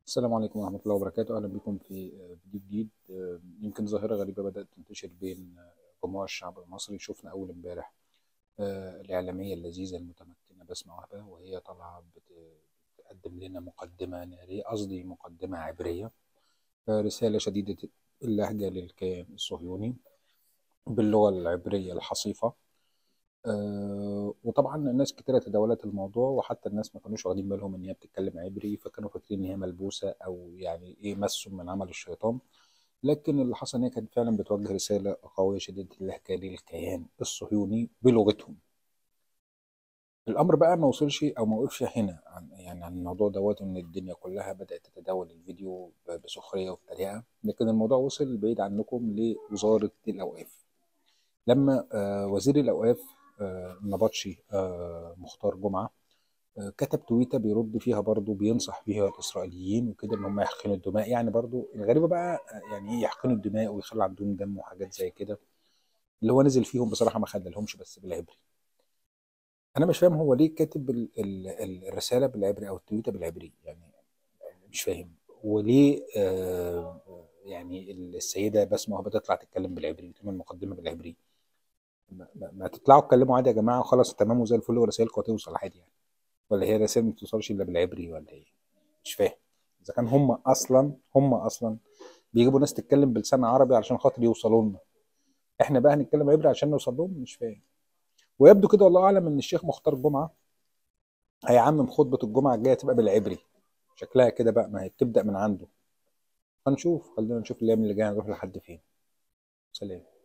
السلام عليكم ورحمة الله وبركاته أهلا بكم في فيديو جديد يمكن ظاهرة غريبة بدأت تنتشر بين جموع الشعب المصري شفنا أول امبارح الإعلامية اللذيذة المتمكنة بسمة وهبة وهي طالعة بتقدم لنا مقدمة نارية قصدي مقدمة عبرية رسالة شديدة اللهجة للكيان الصهيوني باللغة العبرية الحصيفة آه وطبعا الناس كتيرة تداولت الموضوع وحتى الناس ما كانوش واخدين بالهم ان هي بتتكلم عبري فكانوا فاكرين ان هي ملبوسة او يعني ايه مس من عمل الشيطان لكن اللي حصل ان هي كانت فعلا بتوجه رسالة قوية شديدة اللهجة للكيان الصهيوني بلغتهم الامر بقى ما وصلش او ما وقفش هنا عن يعني عن الموضوع دوت ان الدنيا كلها بدات تتداول الفيديو بسخريه وبتريقه لكن الموضوع وصل بعيد عنكم لوزاره الاوقاف لما آه وزير الاوقاف النبطشي مختار جمعة كتب تويتة بيرد فيها برضه بينصح فيها الإسرائيليين وكده إن هم يحقنوا الدماء يعني برضه الغريبة بقى يعني إيه يحقنوا الدماء ويخلوا عندهم دم وحاجات زي كده اللي هو نزل فيهم بصراحة ما خلالهمش بس بالعبري أنا مش فاهم هو ليه كاتب ال ال الرسالة بالعبري أو التويتة بالعبري يعني مش فاهم وليه آه يعني السيدة بسمة وهي بتطلع تتكلم بالعبري وتعمل مقدمة بالعبري ما, ما تطلعوا اتكلموا عادي يا جماعه وخلاص تمام وزي الفل ورسائلكم هتوصل عادي يعني ولا هي رسائل ما بتوصلش الا بالعبري ولا ايه مش فاهم اذا كان هم اصلا هم اصلا بيجيبوا ناس تتكلم بلسان عربي علشان خاطر يوصلوا لنا احنا بقى هنتكلم عبري عشان نوصل لهم مش فاهم ويبدو كده والله اعلم ان الشيخ مختار الجمعه هيعمم خطبه الجمعه الجايه تبقى بالعبري شكلها كده بقى ما هي بتبدا من عنده هنشوف خلينا نشوف الايام اللي جايه هنروح لحد فين سلام